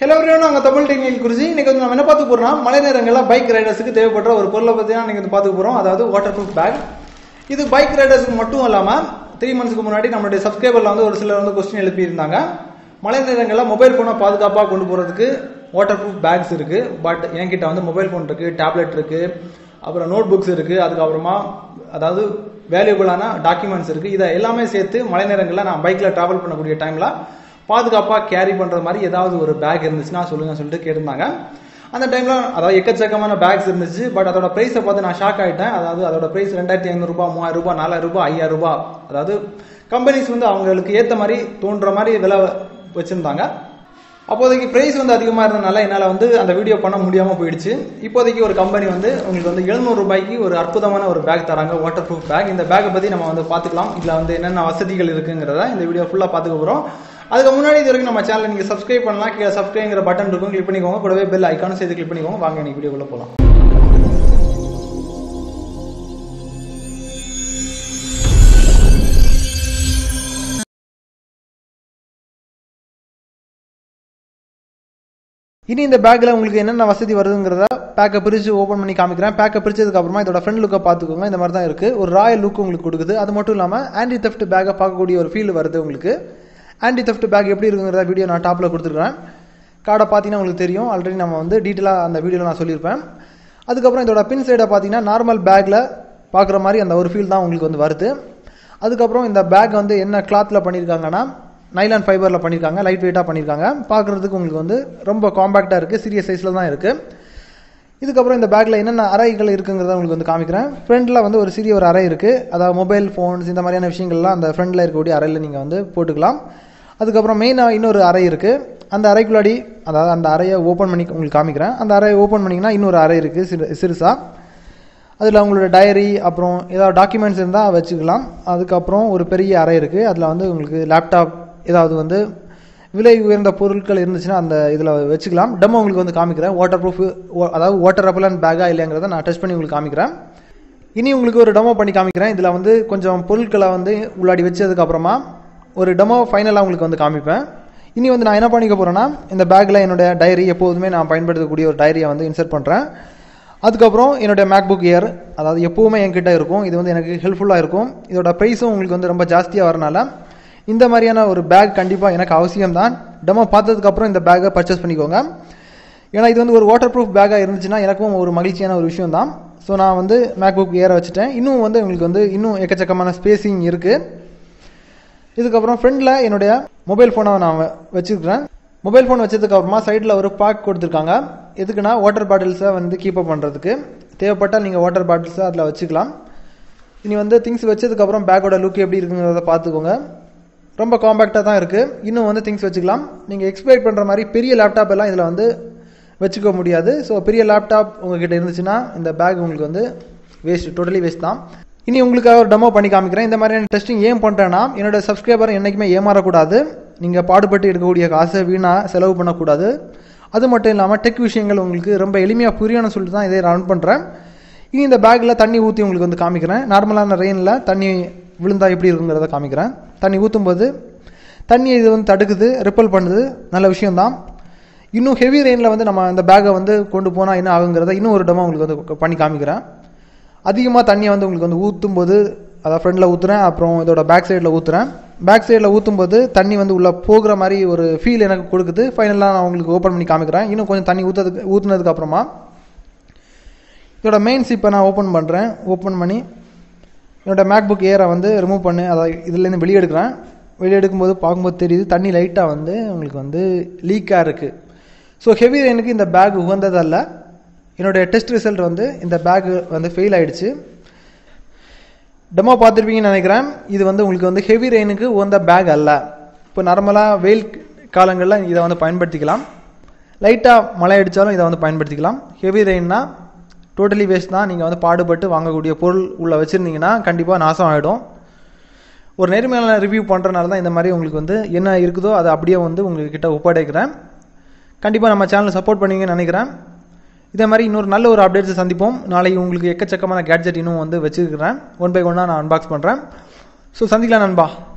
hello everyone நாங்கள் Tamil technical குறிச்சி இன்னைக்கு வந்து நம்ம என்ன பார்த்து போறோம்னா மழை நேரங்களில் பைக் ரைடர்ஸுக்கு தேவைப்படுற ஒரு பொருளை பற்றி தான் நீங்கள் வந்து பார்த்துக்க போகிறோம் அதாவது வாட்டர் ப்ரூஃப் பேக் இது பைக் ரைடர்ஸுக்கு மட்டும் இல்லாமல் த்ரீ மந்த்ஸ்க்கு முன்னாடி நம்மளுடைய சப்ஸ்கிரைபரில் வந்து ஒரு சிலர் வந்து கொஸ்டின் எழுப்பியிருந்தாங்க மழை நேரங்களில் மொபைல் ஃபோனை பாதுகாப்பாக கொண்டு போகிறதுக்கு வாட்டர் ப்ரூஃப் பேக்ஸ் இருக்குது பட் என்கிட்ட வந்து மொபைல் ஃபோன் இருக்குது டேப்லெட் இருக்குது அப்புறம் நோட் புக்ஸ் இருக்குது அதுக்கப்புறமா அதாவது வேல்யூபிளான டாக்குமெண்ட்ஸ் இருக்குது இதை எல்லாமே சேர்த்து மழை நேரங்களில் நான் பைக்கில் ட்ராவல் பண்ணக்கூடிய டைமில் பாதுகாப்பாக கேரி பண்ணுற மாதிரி ஏதாவது ஒரு பேக் இருந்துச்சுன்னா சொல்லுங்கன்னு சொல்லிட்டு கேட்டிருந்தாங்க அந்த டைமில் அதாவது எக்கச்சக்கமான பேக்ஸ் இருந்துச்சு பட் அதோட ப்ரைஸை பார்த்து நான் ஷாக் ஆகிட்டேன் அதாவது அதோட ப்ரைஸ் ரெண்டாயிரத்தி ஐநூறுரூபா மூவாயிரம் ரூபாய் நாலாயிரம் ரூபாய் ஐயாயிரம் ரூபாய் அதாவது கம்பெனிஸ் வந்து அவங்களுக்கு ஏற்ற மாதிரி தோன்ற மாதிரி விலை வச்சுருந்தாங்க அப்போதைக்கு ப்ரைஸ் வந்து அதிகமாக இருந்தனால என்னால் வந்து அந்த வீடியோ பண்ண முடியாமல் போயிடுச்சு இப்போதைக்கு ஒரு கம்பெனி வந்து உங்களுக்கு வந்து எழுநூறு ரூபாய்க்கு ஒரு அற்புதமான ஒரு பேக் தராங்க வாட்டர் ப்ரூஃப் பேக் இந்த பேக்கை பற்றி நம்ம வந்து பார்த்துக்கலாம் இதில் வந்து என்னென்ன வசதிகள் இருக்குங்கிறத இந்த வீடியோ ஃபுல்லாக பார்த்துக்க போகிறோம் அதுக்கு முன்னாடி இது வரைக்கும் நம்ம சேனலை நீங்கள் சப்ஸ்கிரைப் பண்ணலாம் கீழே சப்ஸ்கிரைங்கிற பட்டன் இருக்கும் கிளிக் பண்ணிக்கோங்க கூடவே பெல் ஐக்கானும் சேர்த்து கிளிக் பண்ணிக்கோங்க வாங்க இன்னைக்கு வீடியோக்குள்ளே போகலாம் இனி இந்த பேக்கில் உங்களுக்கு என்னென்ன வசதி வருதுங்கிறத பேக்கை பிரித்து ஓப்பன் பண்ணி காமிக்கிறேன் பேக்கை பிரிச்சதுக்கு அப்புறமா இதோட ஃப்ரண்ட் லுக்கை பார்த்துக்கோங்க இந்த மாதிரி தான் இருக்குது ஒரு ராயல் லுக் உங்களுக்கு கொடுக்குது அது மட்டும் இல்லாமல் ஆன்டி தெஃப்ட் பேக்கை பார்க்கக்கூடிய ஒரு ஃபீல் வருது உங்களுக்கு ஆன்டி தெஃப்ட் பேக் எப்படி இருக்குங்கிறத வீடியோ நான் டாப்பில் கொடுத்துருக்கேன் கார்டை பார்த்தீங்கன்னா உங்களுக்கு தெரியும் ஆல்ரெடி நம்ம வந்து டீட்டெயிலாக அந்த வீடியோவில் நான் சொல்லியிருப்பேன் அதுக்கப்புறம் இதோட பின் சைடை பார்த்தீங்கன்னா நார்மல் பேக்கில் பார்க்குற மாதிரி அந்த ஒரு ஃபீல் தான் உங்களுக்கு வந்து வருது அதுக்கப்புறம் இந்த பேக் வந்து என்ன கிளாத்தில் பண்ணியிருக்காங்கன்னா நைலான் ஃபைபரில் பண்ணியிருக்காங்க லைட் வெயிட்டாக பண்ணியிருக்காங்க பார்க்குறதுக்கு உங்களுக்கு வந்து ரொம்ப காம்பேக்டாக இருக்குது சிறிய சைஸில் தான் இருக்குது இதுக்கப்புறம் இந்த பேக்கில் என்னென்ன அறைகள் இருக்குங்கிறத உங்களுக்கு வந்து காமிக்கிறேன் ஃப்ரண்டில் வந்து ஒரு சிறிய ஒரு அறை இருக்குது அதாவது மொபைல் ஃபோன்ஸ் இந்த மாதிரியான விஷயங்கள்லாம் அந்த ஃப்ரண்டில் இருக்கக்கூடிய அறையில் நீங்கள் வந்து போட்டுக்கலாம் அதுக்கப்புறம் மெயினாக இன்னொரு அறை இருக்குது அந்த அறைக்குள்ளாடி அதாவது அந்த அறையை ஓப்பன் பண்ணி உங்களுக்கு காமிக்கிறேன் அந்த அறையை ஓப்பன் பண்ணிங்கன்னா இன்னொரு அறை இருக்குது சிறு சிறுசாக அதில் உங்களோட டைரி அப்புறம் ஏதாவது டாக்குமெண்ட்ஸ் இருந்தால் வச்சுக்கலாம் அதுக்கப்புறம் ஒரு பெரிய அறை இருக்குது அதில் வந்து உங்களுக்கு லேப்டாப் ஏதாவது வந்து விலை உயர்ந்த பொருட்கள் இருந்துச்சுன்னா அந்த இதில் வச்சுக்கலாம் டெமோ உங்களுக்கு வந்து காமிக்கிறேன் வாட்டர் ப்ரூஃப் அதாவது வாட்டர் ரெப்பலன் பேக்கா இல்லைங்கிறத நான் டெஸ்ட் பண்ணி உங்களுக்கு காமிக்கிறேன் இனி உங்களுக்கு ஒரு டெமோ பண்ணி காமிக்கிறேன் இதில் வந்து கொஞ்சம் பொருட்களை வந்து உள்ளாடி வச்சதுக்கப்புறமா ஒரு டெமோ ஃபைனலாக உங்களுக்கு வந்து காமிப்பேன் இனி வந்து நான் என்ன பண்ணிக்க போகிறேன்னா இந்த பேக்கில் என்னுடைய டைரி எப்போதுமே நான் பயன்படுத்தக்கூடிய ஒரு டைரியை வந்து இன்சர்ட் பண்ணுறேன் அதுக்கப்புறம் என்னுடைய மேக்புக் இயர் அதாவது எப்போவுமே என்கிட்ட இருக்கும் இது வந்து எனக்கு ஹெல்ப்ஃபுல்லாக இருக்கும் இதோட ப்ரைஸும் உங்களுக்கு வந்து ரொம்ப ஜாஸ்தியாக வரனால இந்த மாதிரியான ஒரு பேக் கண்டிப்பாக எனக்கு அவசியம் தான் டெமோ பார்த்ததுக்கப்புறம் இந்த பேக்கை பர்ச்சேஸ் பண்ணிக்கோங்க ஏன்னா இது வந்து ஒரு வாட்டர் ப்ரூஃப் பேக்காக இருந்துச்சுன்னா எனக்கும் ஒரு மகிழ்ச்சியான ஒரு விஷயம் தான் ஸோ நான் வந்து மேக்புக் ஏற வச்சுட்டேன் இன்னும் வந்து உங்களுக்கு வந்து இன்னும் எக்கச்சக்கமான ஸ்பேஸிங் இருக்குது இதுக்கப்புறம் ஃப்ரண்டில் என்னுடைய மொபைல் ஃபோனை நான் வச்சுருக்கிறேன் மொபைல் ஃபோன் வச்சதுக்கு அப்புறமா சைடில் ஒரு பேக் கொடுத்துருக்காங்க எதுக்குன்னா வாட்டர் பாட்டில்ஸை வந்து கீப் அப் பண்ணுறதுக்கு தேவைப்பட்டால் நீங்கள் வாட்டர் பாட்டில்ஸை அதில் வச்சுக்கலாம் இனி வந்து திங்ஸ் வச்சதுக்கப்புறம் பேக்கோட லுக் எப்படி இருக்குங்கிறத பார்த்துக்கோங்க ரொம்ப காம்பேக்டாக தான் இருக்குது இன்னும் வந்து திங்ஸ் வச்சுக்கலாம் நீங்கள் எக்ஸ்பெக்ட் பண்ணுற மாதிரி பெரிய லேப்டாப் எல்லாம் இதில் வந்து வச்சுக்க முடியாது ஸோ பெரிய லேப்டாப் உங்ககிட்ட இருந்துச்சுன்னா இந்த பேக் உங்களுக்கு வந்து வேஸ்ட் டோட்டலி வேஸ்ட் தான் இனி உங்களுக்காக ஒரு டெமோ பண்ணி காமிக்கிறேன் இந்த மாதிரியான டெஸ்டிங் ஏன் பண்ணுறேன்னா என்னோட சப்ஸ்கிரைபர் என்றைக்குமே ஏமாறக்கூடாது நீங்கள் பாடுபட்டு எடுக்கக்கூடிய காசை வீணாக செலவு பண்ணக்கூடாது அது மட்டும் இல்லாமல் டெக் விஷயங்கள் உங்களுக்கு ரொம்ப எளிமையாக புரியணும்னு சொல்லிட்டு தான் இதை ரன் பண்ணுறேன் இனி இந்த பேக்கில் தண்ணி ஊற்றி உங்களுக்கு வந்து காமிக்கிறேன் நார்மலான ரெயினில் தண்ணி விழுந்தா எப்படி இருக்குங்கிறத காமிக்கிறேன் தண்ணி ஊற்றும் போது தண்ணி இது வந்து தடுக்குது ரிப்பல் பண்ணுது நல்ல விஷயம்தான் இன்னும் ஹெவி ரெயினில் வந்து நம்ம இந்த பேக்கை வந்து கொண்டு போனால் என்ன ஆகுங்கிறத இன்னும் ஒரு இடமா உங்களுக்கு வந்து பண்ணி காமிக்கிறேன் அதிகமாக தண்ணியை வந்து உங்களுக்கு வந்து ஊற்றும் போது அதாவது ஃப்ரண்டில் ஊற்றுறேன் அப்புறம் இதோட பேக் சைடில் ஊற்றுறேன் பேக் சைடில் ஊற்றும் போது தண்ணி வந்து உள்ளே போகிற மாதிரி ஒரு ஃபீல் எனக்கு கொடுக்குது ஃபைனலாக நான் உங்களுக்கு ஓப்பன் பண்ணி காமிக்கிறேன் இன்னும் கொஞ்சம் தண்ணி ஊற்றுறதுக்கு ஊற்றுனதுக்கு அப்புறமா இதோட மெயின் சிப்பை நான் ஓப்பன் பண்ணுறேன் ஓப்பன் பண்ணி என்னோடய மேக்புக் ஏரை வந்து ரிமூவ் பண்ணு அதாவது இதுலேருந்து வெளியே எடுக்கிறேன் வெளியே எடுக்கும்போது பார்க்கும்போது தெரியுது தண்ணி லைட்டாக வந்து உங்களுக்கு வந்து லீக்காக இருக்குது ஸோ ஹெவி ரெயினுக்கு இந்த பேக் உகந்ததல்ல என்னுடைய டெஸ்ட் ரிசல்ட் வந்து இந்த பேக் வந்து ஃபெயில் ஆகிடுச்சு டெமோ பார்த்துருப்பீங்கன்னு நினைக்கிறேன் இது வந்து உங்களுக்கு வந்து ஹெவி ரெயினுக்கு உகந்த பேக் அல்ல இப்போ நார்மலாக வெயில் காலங்களில் இதை வந்து பயன்படுத்திக்கலாம் லைட்டாக மழை அடித்தாலும் இதை வந்து பயன்படுத்திக்கலாம் ஹெவி ரெயின்னா டோட்டலி வேஸ்ட் தான் நீங்கள் வந்து பாடுபட்டு வாங்கக்கூடிய பொருள் உள்ளே வச்சுருந்தீங்கன்னா கண்டிப்பாக நாசம் ஆகிடும் ஒரு நேர்மையான ரிவ்யூ பண்ணுறனால தான் இந்த மாதிரி உங்களுக்கு வந்து என்ன இருக்குதோ அதை அப்படியே வந்து உங்கள்கிட்ட ஒப்படைக்கிறேன் கண்டிப்பாக நம்ம சேனலை சப்போர்ட் பண்ணுவீங்கன்னு நினைக்கிறேன் இதே மாதிரி இன்னொரு நல்ல ஒரு அப்டேட்ஸை சந்திப்போம் நாளைக்கு உங்களுக்கு எக்கச்சக்கமான கேட்ஜெட் இன்னும் வந்து வச்சுருக்கிறேன் ஒன் பை ஒன்னாக நான் அன்பாக்ஸ் பண்ணுறேன் ஸோ சந்திக்கலாம் நண்பா